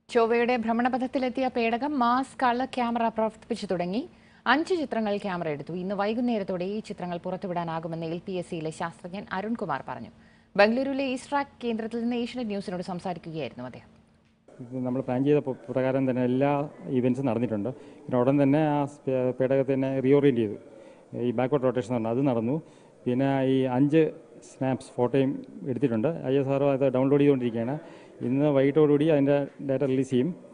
ചൊവ്വയുടെ ഭ്രമണപഥത്തിലെത്തിയ പേടകം mass colour camera പ്രവർത്തിപ്പിച്ചു തുടങ്ങി അഞ്ച് ചിത്രങ്ങൾ ക്യാമറ എടുത്തു ഇന്ന് വൈകുന്നേരത്തോടെ ഈ ചിത്രങ്ങൾ പുറത്തുവിടാനാകുമെന്ന് എൽ പി എസ് സിയിലെ ശാസ്ത്രജ്ഞൻ അരുൺകുമാർ പറഞ്ഞു ബംഗളൂരുവിലെ ഈസ്ട്രാക് കേന്ദ്രത്തിൽ നിന്ന് ഏഷ്യനെറ്റ് ന്യൂസിനോട് സംസാരിക്കുകയായിരുന്നു അദ്ദേഹം നമ്മൾ പ്ലാൻ ചെയ്ത പ്ര- പ്രകാരം തന്നെ എല്ലാ ഇവൻറ്റ്സും നടന്നിട്ടുണ്ട് പിന്നെ ഉടൻ തന്നെ ആ സ്പേ- പേടകത്തിനെ റീഓറിയൻറ്റ് ചെയ്തു ഈ ബാക്ക്വേർഡ് റൊട്ടേഷൻ എന്ന് അത് നടന്നു പിന്നെ ഈ അഞ്ച് സ്നാപ്സ് ഫോട്ടോയും എടുത്തിട്ടുണ്ട് ഐ എസ് ആർ അത് ഡൗൺലോഡ് ചെയ്തുകൊണ്ടിരിക്കുകയാണ് ഇന്ന് വൈകിട്ടോടുകൂടി അതിൻ്റെ ഡാറ്റ റിലീസ് ചെയ്യും